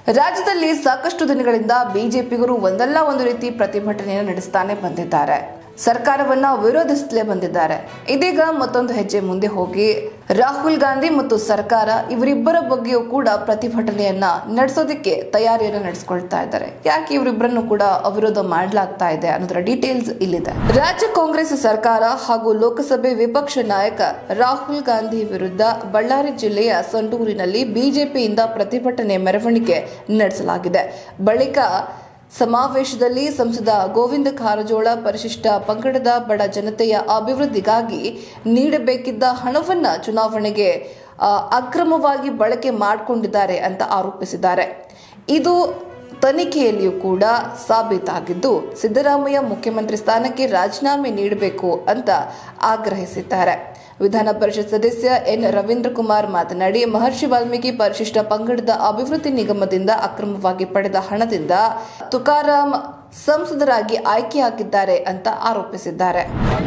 ರಾಜ್ಯದಲ್ಲಿ ಸಾಕಷ್ಟು ದಿನಗಳಿಂದ ಬಿಜೆಪಿಗರು ಒಂದಲ್ಲ ಒಂದು ರೀತಿ ಪ್ರತಿಭಟನೆಯನ್ನು ನಡೆಸ್ತಾನೆ ಬಂದಿದ್ದಾರೆ ಸರ್ಕಾರವನ್ನ ವಿರೋಧಿಸಲೇ ಬಂದಿದ್ದಾರೆ ಇದೀಗ ಮತ್ತೊಂದು ಹೆಜ್ಜೆ ಮುಂದೆ ಹೋಗಿ ರಾಹುಲ್ ಗಾಂಧಿ ಮತ್ತು ಸರ್ಕಾರ ಇವರಿಬ್ಬರ ಬಗ್ಗೆಯೂ ಕೂಡ ಪ್ರತಿಭಟನೆಯನ್ನ ನಡೆಸೋದಕ್ಕೆ ತಯಾರಿಯನ್ನು ನಡೆಸ್ಕೊಳ್ತಾ ಇದ್ದಾರೆ ಯಾಕೆ ಇವರಿಬ್ಬರನ್ನು ಕೂಡ ಅವಿರೋಧ ಮಾಡಲಾಗ್ತಾ ಇದೆ ಅನ್ನೋದರ ಡೀಟೇಲ್ಸ್ ಇಲ್ಲಿದೆ ರಾಜ್ಯ ಕಾಂಗ್ರೆಸ್ ಸರ್ಕಾರ ಹಾಗೂ ಲೋಕಸಭೆ ವಿಪಕ್ಷ ನಾಯಕ ರಾಹುಲ್ ಗಾಂಧಿ ವಿರುದ್ಧ ಬಳ್ಳಾರಿ ಜಿಲ್ಲೆಯ ಸಂಡೂರಿನಲ್ಲಿ ಬಿಜೆಪಿಯಿಂದ ಪ್ರತಿಭಟನೆ ಮೆರವಣಿಗೆ ನಡೆಸಲಾಗಿದೆ ಬಳಿಕ ಸಮಾವೇಶದಲ್ಲಿ ಸಂಸದ ಗೋವಿಂದ ಕಾರಜೋಳ ಪರಿಶಿಷ್ಟ ಪಂಗಡದ ಬಡ ಜನತೆಯ ಅಭಿವೃದ್ಧಿಗಾಗಿ ನೀಡಬೇಕಿದ್ದ ಹಣವನ್ನ ಚುನಾವಣೆಗೆ ಆ, ಅಕ್ರಮವಾಗಿ ಬಳಕೆ ಮಾಡಿಕೊಂಡಿದ್ದಾರೆ ಅಂತ ಆರೋಪಿಸಿದ್ದಾರೆ ಇದು ತನಿಖೆಯಲ್ಲಿಯೂ ಕೂಡ ಸಾಬೀತಾಗಿದ್ದು ಸಿದ್ದರಾಮಯ್ಯ ಮುಖ್ಯಮಂತ್ರಿ ಸ್ಥಾನಕ್ಕೆ ರಾಜೀನಾಮೆ ನೀಡಬೇಕು ಅಂತ ಆಗ್ರಹಿಸಿದ್ದಾರೆ ವಿಧಾನ ಪರಿಷತ್ ಸದಸ್ಯ ಎನ್ ರವೀಂದ್ರ ಕುಮಾರ್ ಮಾತನಾಡಿ ಮಹರ್ಷಿ ವಾಲ್ಮೀಕಿ ಪರಿಶಿಷ್ಟ ಪಂಗಡದ ಅಭಿವೃದ್ಧಿ ನಿಗಮದಿಂದ ಅಕ್ರಮವಾಗಿ ಪಡೆದ ಹಣದಿಂದ ತುಕಾರಾಂ ಸಂಸದರಾಗಿ ಆಯ್ಕೆಯಾಗಿದ್ದಾರೆ ಅಂತ ಆರೋಪಿಸಿದ್ದಾರೆ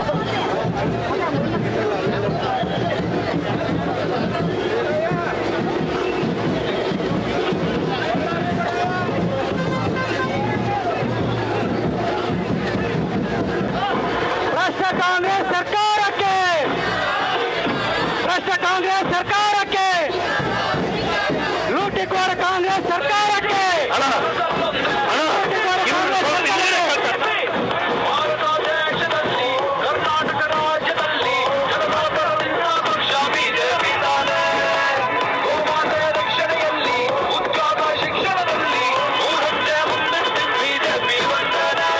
ಭ್ರಷ್ಟ ಕಾಂಗ್ರೆಸ್ ಸರ್ಕಾರಕ್ಕೆ ಭ್ರಷ್ಟ ಕಾಂಗ್ರೆಸ್ ಸರ್ಕಾರಕ್ಕೆ ಲೂಟಿಕೋರ ಕಾಂಗ್ರೆಸ್ ಸರ್ಕಾರಕ್ಕೆ ಲೂಟಿಕೋರ ಕಾಂಗ್ರೆಸ್ ಸರ್ಕಾರಕ್ಕೆ. ಭಾರತ ದೇಶದಲ್ಲಿ ಕರ್ನಾಟಕ ರಾಜ್ಯದಲ್ಲಿ ಜನತಾಪರದಿಂದ ಪಕ್ಷ ಬಿಜೆಪಿ ತಾನೇ ಗೋಮಾತೆಯ ರಕ್ಷಣೆಯಲ್ಲಿ ಉದ್ಯೋಗ ಶಿಕ್ಷಣದಲ್ಲಿ ಮೂರಕ್ಕೆ ಮುಂದಿಟ್ಟು ಬಿಜೆಪಿ ಬಂದನೆ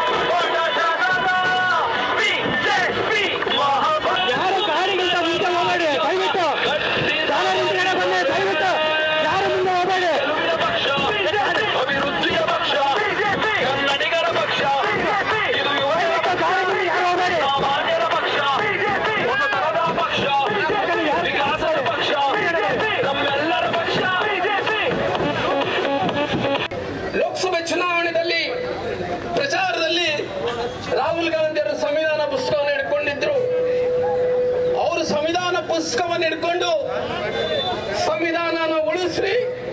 ಬಿಜೆಪಿ ಮಹಾಭಾರತ ಯಾರು ಕಾರಿಗಿಂತ ಮುಂದೆ ಹೋಗಬೇಡಿ ದಯವಿಟ್ಟು ಜಾಲರಿ ಹಿಂದ್ಗಡೆ ಬನ್ನಿ ದಯವಿಟ್ಟು ಯಾರು ಮುಂದೆ ಹೋಗಬೇಡಿ ಪಕ್ಷ ಅಭಿವೃದ್ಧಿಯ ಪಕ್ಷ ಕನ್ನಡಿಗರ ಪಕ್ಷ ಇದು ಯುವಕರ ಜಾಲರಿ ಮುಂದೆ ಯಾರು ಹೋಗಬೇಡಿ ಸಾಮಾನ್ಯರ ಪಕ್ಷ ಮತದಾರರ ಪಕ್ಷ ವಿಕಾಸದ ಪಕ್ಷ ನಮ್ಮೆಲ್ಲರ ಪಕ್ಷ ಲೋಕಸಭೆ ಚುನಾವಣೆಯಲ್ಲಿ ಪ್ರಚಾರದಲ್ಲಿ ರಾಹುಲ್ ಗಾಂಧಿ ಅವರು ಸಂವಿಧಾನ ಪುಸ್ತಕವನ್ನು ಹಿಡ್ಕೊಂಡಿದ್ರು ಅವರು ಸಂವಿಧಾನ ಪುಸ್ತಕವನ್ನು ಹಿಡ್ಕೊಂಡು ಸಂವಿಧಾನನ ಉಳಿಸ್ರಿ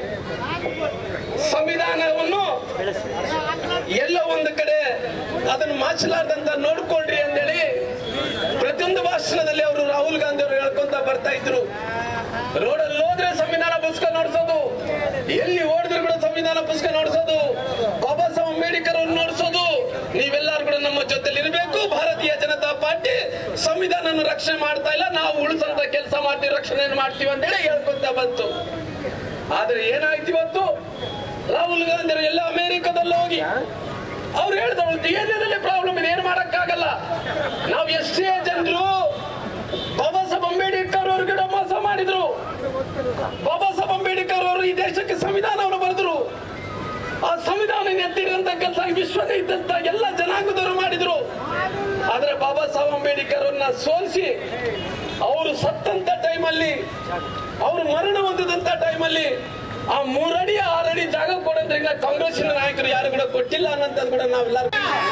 ಸಂವಿಧಾನವನ್ನು ಎಲ್ಲೋ ಒಂದು ಕಡೆ ಅದನ್ನು ಮಾಚಲಾರ್ದಂತ ನೋಡ್ಕೊಳ್ರಿ ಅಂತೇಳಿ ಪ್ರತಿಯೊಂದು ಭಾಷಣದಲ್ಲಿ ಅವರು ರಾಹುಲ್ ಗಾಂಧಿ ಅವರು ಹೇಳ್ಕೊಂತ ಬರ್ತಾ ಇದ್ರು ರೋಡಲ್ಲಿ ಹೋದ್ರೆ ಸಂವಿಧಾನ ಪುಸ್ತಕ ನೋಡ್ಸೋದು ಎಲ್ಲಿ ಓಡಿದ್ರು ಕೂಡ ಸಂವಿಧಾನ ಪುಸ್ತಕ ನೋಡ್ಸೋದು ಬಾಬಾ ಸಾಹೇಬ್ ಅಂಬೇಡ್ಕರ್ ಅವ್ರು ನೋಡ್ಸೋದು ನೀವೆಲ್ಲರೂ ಕೂಡ ನಮ್ಮ ಜೊತೆಲಿ ಇರಬೇಕು ಭಾರತೀಯ ಜನತಾ ಪಾರ್ಟಿ ಸಂವಿಧಾನ ರಕ್ಷಣೆ ಮಾಡ್ತಾ ಇಲ್ಲ ನಾವು ಉಳಿಸಂತ ಕೆಲಸ ಮಾಡ್ತೀವಿ ರಕ್ಷಣೆ ಮಾಡ್ತೀವಿ ಅಂತೇಳಿ ಹೇಳ್ಕೊಂತ ಬಂತು ಆದ್ರೆ ಏನಾಯ್ತು ಇವತ್ತು ರಾಹುಲ್ ಗಾಂಧಿ ಅವರು ಎಲ್ಲ ಅಮೆರಿಕದಲ್ಲಿ ಹೋಗಿ ಅವ್ರು ಹೇಳ್ದವ್ರು ಡಿಎನ್ಎದಲ್ಲಿ ಪ್ರಾಬ್ಲಮ್ ಇದೆ ಏನು ಮಾಡಕ್ಕಾಗಲ್ಲ ನಾವು ಎಷ್ಟೇ ಜನರು ಬಾಬಾ ಸಾಹೇಬ್ ಅಂಬೇಡ್ಕರ್ ಅವರು ಕೂಡ ಮೋಸ ಮಾಡಿದ್ರು ಬಾಬಾ ಸಾಹೇಬ್ ಅಂಬೇಡ್ಕರ್ ಅವರು ಈ ದೇಶಕ್ಕೆ ಸಂವಿಧಾನವನ್ನು ಬರೆದ್ರು ಆ ಸಂವಿಧಾನ ಎತ್ತಿಡುವಂತ ಕೆಲಸ ವಿಶ್ವದ ಇದ್ದಂತ ಎಲ್ಲ ಜನಾಂಗದವರು ಮಾಡಿದ್ರು ಆದ್ರೆ ಬಾಬಾ ಸಾಹೇಬ್ ಅಂಬೇಡ್ಕರ್ ಅವ್ರನ್ನ ಸೋಲಿಸಿ ಅವರು ಸತ್ತಂತ ಟೈಮಲ್ಲಿ ಅವರು ಮರಣ ಹೊಂದಿದಂತ ಟೈಮಲ್ಲಿ ಆ ಮೂರಡಿ ಆರಡಿ ಜಾಗ ಕೊಡಂದ್ರೆ ಈಗ ಕಾಂಗ್ರೆಸ್ಸಿನ ನಾಯಕರು ಯಾರು ಕೂಡ ಕೊಟ್ಟಿಲ್ಲ ಅನ್ನೋಂಥದ್ದು ಕೂಡ ನಾವೆಲ್ಲರೂ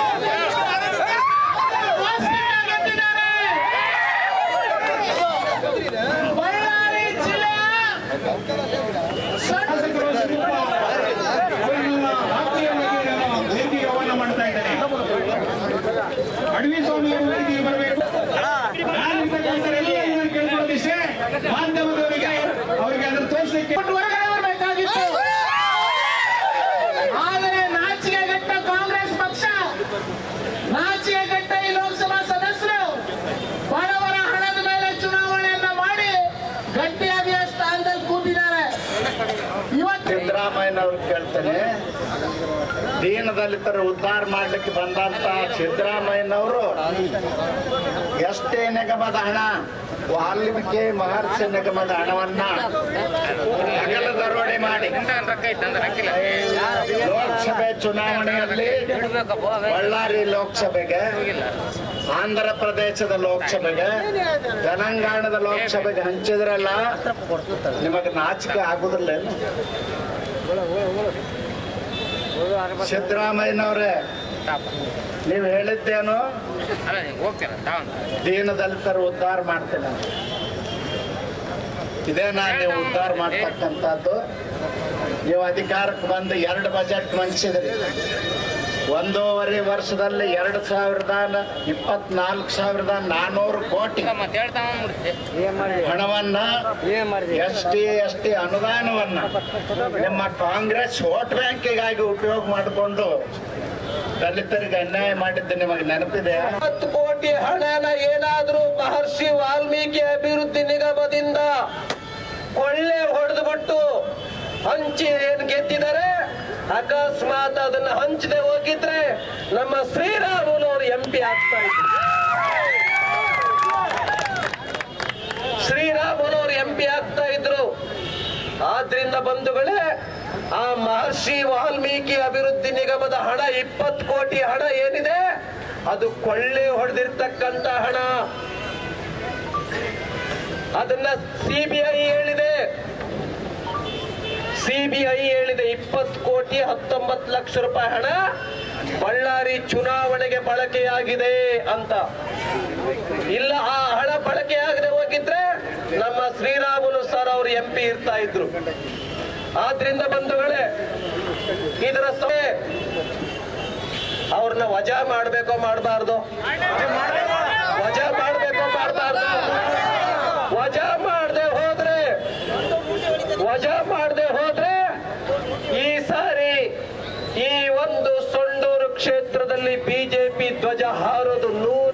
ಮಾಡ್ತಾ ಇದ್ದೇನೆ ಅಡವಿ ಸ್ವಾಮಿ ಅವರು ವೇದಿಕೆಗೆ ಬರಬೇಕು ನಾನು ಇರ್ತಕ್ಕಂಥವರೆಲ್ಲ ಇದನ್ನ ಕೇಳ್ಕೊಳ್ಳೋದಿಷ್ಟೇ ಮಾಧ್ಯಮದವರಿಗೆ ಅವರಿಗೆ ಅದನ್ನು ತೋರಿಸಲಿಕ್ಕೆ ಆದರೆ ನಾಚಿಕೆಗೆಟ್ಟ ಕಾಂಗ್ರೆಸ್ ಪಕ್ಷ ನಾಚಿಕೆಗೆಟ್ಟ ಈ ಲೋಕಸಭಾ ಸದಸ್ಯರು ಬಡವರ ಹಣದ ಮೇಲೆ ಚುನಾವಣೆಯನ್ನ ಮಾಡಿ ಗಟ್ಟಿಯಾಗಿ ಸ್ಥಾನದಲ್ಲಿ ಕೂತಿದ್ದಾರೆ ಇವತ್ತು ಸಿದ್ದರಾಮಯ್ಯನವ್ರು ಕೇಳ್ತೇನೆ ದೀನದಲಿತರ ಉದ್ಧಾರ ಮಾಡ್ಲಿಕ್ಕೆ ಬಂದಂತ ಸಿದ್ದರಾಮಯ್ಯನವರು ಎಷ್ಟೇ ನಿಗಮದ ಹಣ ವಾಲ್ಮೀಕಿ ಮಹರ್ಷಿ ನಿಗಮದ ಹಣವನ್ನ ಹಗಲ ದರೋಡೆ ಮಾಡಿ ಲೋಕಸಭೆ ಚುನಾವಣೆಯಲ್ಲಿ ಬಳ್ಳಾರಿ ಲೋಕಸಭೆಗೆ ಆಂಧ್ರ ಪ್ರದೇಶದ ಲೋಕಸಭೆಗೆ ತೆಲಂಗಾಣದ ಲೋಕಸಭೆಗೆ ಹಂಚಿದ್ರಲ್ಲ ನಿಮಗೆ ನಾಚಿಕೆ ಆಗುದಿಲ್ಲ ಸಿದ್ದರಾಮಯ್ಯನವ್ರೆ ನೀವು ಹೇಳಿದ್ದೇನು ದೀನದಲಿತರು ಉದ್ಧಾರ ಮಾಡ್ತೇನೆ ಅಂತ. ಇದೇನಾ ನೀವು ಉದ್ಧಾರ ಮಾಡ್ತಕ್ಕಂಥದ್ದು ನೀವು ಅಧಿಕಾರಕ್ಕೆ ಬಂದು ಎರಡು ಬಜೆಟ್ ಮಂಡಿಸಿದ್ರಿ ಒಂದೂವರೆ ವರ್ಷದಲ್ಲಿ ಎರಡು ಸಾವಿರದ ಇಪ್ಪತ್ನಾಲ್ಕು ಸಾವಿರದ ನಾನೂರು ಕೋಟಿ ಹಣವನ್ನ ಎಸ್ ಟಿ ಎಸ್ ಟಿ ಅನುದಾನವನ್ನ ನಿಮ್ಮ ಕಾಂಗ್ರೆಸ್ ವೋಟ್ ಬ್ಯಾಂಕಿಗಾಗಿ ಉಪಯೋಗ ಮಾಡಿಕೊಂಡು ದಲಿತರಿಗೆ ಅನ್ಯಾಯ ಮಾಡಿದ್ದು ನಿಮಗೆ ನೆನಪಿದೆ ಹತ್ತು ಕೋಟಿ ಹಣನ ಏನಾದ್ರೂ ಮಹರ್ಷಿ ವಾಲ್ಮೀಕಿ ಅಭಿವೃದ್ಧಿ ನಿಗಮದಿಂದ ಕೊಳ್ಳೆ ಹೊಡೆದ್ಬಿಟ್ಟು ಹಂಚಿ ಏನ್ ಗೆದ್ದಿದ್ದಾರೆ ಅಕಸ್ಮಾತ್ ಅದನ್ನ ಹಂಚದೆ ಹೋಗಿದ್ರೆ ನಮ್ಮ ಶ್ರೀರಾಮುಲವರು ಎಂ ಪಿ ಆಗ್ತಾ ಇದ್ರು ಶ್ರೀರಾಮುಲವರು ಎಂ ಪಿ ಆಗ್ತಾ ಇದ್ರು ಆದ್ರಿಂದ ಬಂಧುಗಳೇ ಆ ಮಹರ್ಷಿ ವಾಲ್ಮೀಕಿ ಅಭಿವೃದ್ಧಿ ನಿಗಮದ ಹಣ ಇಪ್ಪತ್ತು ಕೋಟಿ ಹಣ ಏನಿದೆ ಅದು ಕೊಳ್ಳೆ ಹೊಡೆದಿರ್ತಕ್ಕಂತ ಹಣ ಅದನ್ನ ಸಿಬಿಐ ಹೇಳಿದೆ ಸಿಬಿಐ ಹೇಳಿದೆ ಇಪ್ಪತ್ತು ಕೋಟಿ ಹತ್ತೊಂಬತ್ತು ಲಕ್ಷ ರೂಪಾಯಿ ಹಣ ಬಳ್ಳಾರಿ ಚುನಾವಣೆಗೆ ಬಳಕೆಯಾಗಿದೆ ಅಂತ ಇಲ್ಲ ಆ ಹಣ ಬಳಕೆಯಾಗದೆ ಹೋಗಿದ್ರೆ ನಮ್ಮ ಶ್ರೀರಾಮುಲು ಸರ್ ಅವರು ಎಂ ಪಿ ಇರ್ತಾ ಇದ್ರು ಆದ್ರಿಂದ ಬಂಧುಗಳೇ ಇದರ ಸಮಯ ಅವ್ರನ್ನ ವಜಾ ಮಾಡ್ಬೇಕೋ ಮಾಡಬಾರ್ದು ವಜಾ ಮಾಡ್ಬೇಕೋ ಮಾಡಬಾರ್ದು ವಜಾ ಮಾಡದೆ ಹೋದ್ರೆ ವಜಾ ಮಾಡದೆ ಹೋದ್ರೆ ಈ ಸಾರಿ ಈ ಒಂದು ಸೊಂಡೂರು ಕ್ಷೇತ್ರದಲ್ಲಿ ಬಿಜೆಪಿ ಧ್ವಜ ಹಾರೋದು ನೂರ